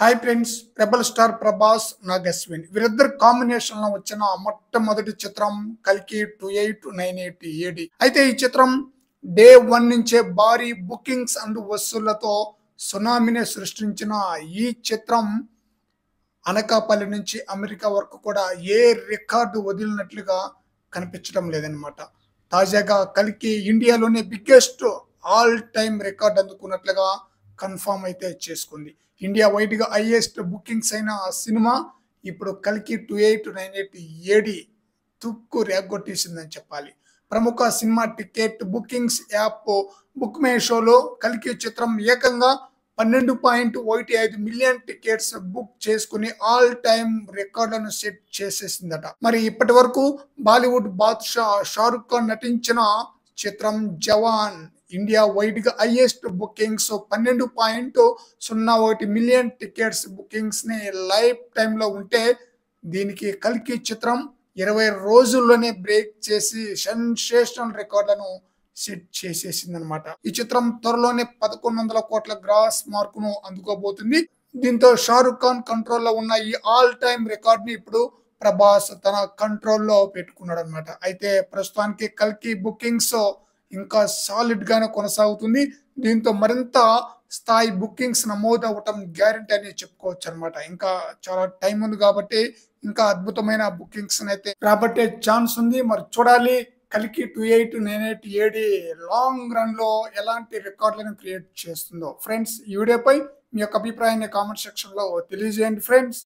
hi friends rebel star Prabhas Nag Ashwin వీరిద్దరు combination లో వచ్చిన మొట్టమొదటి చిత్రం కల్కి two eight nine eight AD అయితే ఈ చిత్రం డే వన్ నుంచే భారీ బుకింగ్స్ అండ్ వసూళ్లతో సునామీని సృష్టించిన ఈ చిత్రం అనకాపల్లి నుంచి అమెరికా వరకు కూడా ఏ రికార్డు వదిలినట్లుగా కనిపించడం లేదనమాట తాజాగా కలికి ఇండియాలోనే బిగ్గెస్ట్ ఆల్ టైమ్ రికార్డ్ అందుకున్నట్లుగా కన్ఫామ్ అయితే చేసుకుంది ఇండియా వైడ్ గా హైయెస్ట్ బుకింగ్స్ అయిన ఆ సినిమా ఇప్పుడు కలికి two eight nine eight AD తుక్కు రేగొట్టేసిందని చెప్పాలి ప్రముఖ cinema ticket bookings app book my షోలో కలికి చిత్రం ఏకంగా పన్నెండు పాయింట్ ఒకటి ఐదు మిలియన్ టికెట్స్ బుక్ చేసుకుని ఆల్ టైమ్ రికార్డులను సెట్ చేసేసిందట మరి ఇప్పటి వరకు బాలీవుడ్ బాద్షా షారుఖ్ ఖాన్ నటించిన చిత్రం జవాన్ ఇండియా వైడ్ గా హైయెస్ట్ బుకింగ్స్ పన్నెండు పాయింట్ సున్నా ఒకటి మిలియన్ టికెట్స్ బుకింగ్స్ ని లైఫ్ టైమ్ లో ఉంటే దీనికి కల్కి చిత్రం ఇరవై రోజుల్లోనే బ్రేక్ చేసి సెన్సేషనల్ రికార్డులను సెట్ చేసేసింది అనమాట ఈ చిత్రం త్వరలోనే పదకొండు వందల కోట్ల గ్రాస్ మార్కును అందుకోబోతుంది దీంతో షారుఖ్ ఖాన్ కంట్రోల్లో ఉన్న ఈ ఆల్ టైమ్ రికార్డ్ ని ఇప్పుడు ప్రభాస్ తన కంట్రోల్లో పెట్టుకున్నాడు అనమాట అయితే ప్రస్తుతానికి కల్కి బుకింగ్స్ ఇంకా సాలిడ్ గానే కొనసాగుతుంది దీంతో మరింత స్థాయి బుకింగ్స్ నమోదు అవ్వటం గ్యారంటీ అని చెప్పుకోవచ్చు అనమాట ఇంకా చాలా టైం ఉంది కాబట్టి ఇంకా అద్భుతమైన బుకింగ్స్ అయితే రాబట్టే ఛాన్స్ ఉంది మరి చూడాలి కలికి two eight nine eight AD long run లో ఎలాంటి రికార్డులను క్రియేట్ చేస్తుందో ఫ్రెండ్స్ ఈ వీడియోపై మీ యొక్క అభిప్రాయాన్ని కామెంట్ సెక్షన్ లో తెలియజేయండి ఫ్రెండ్స్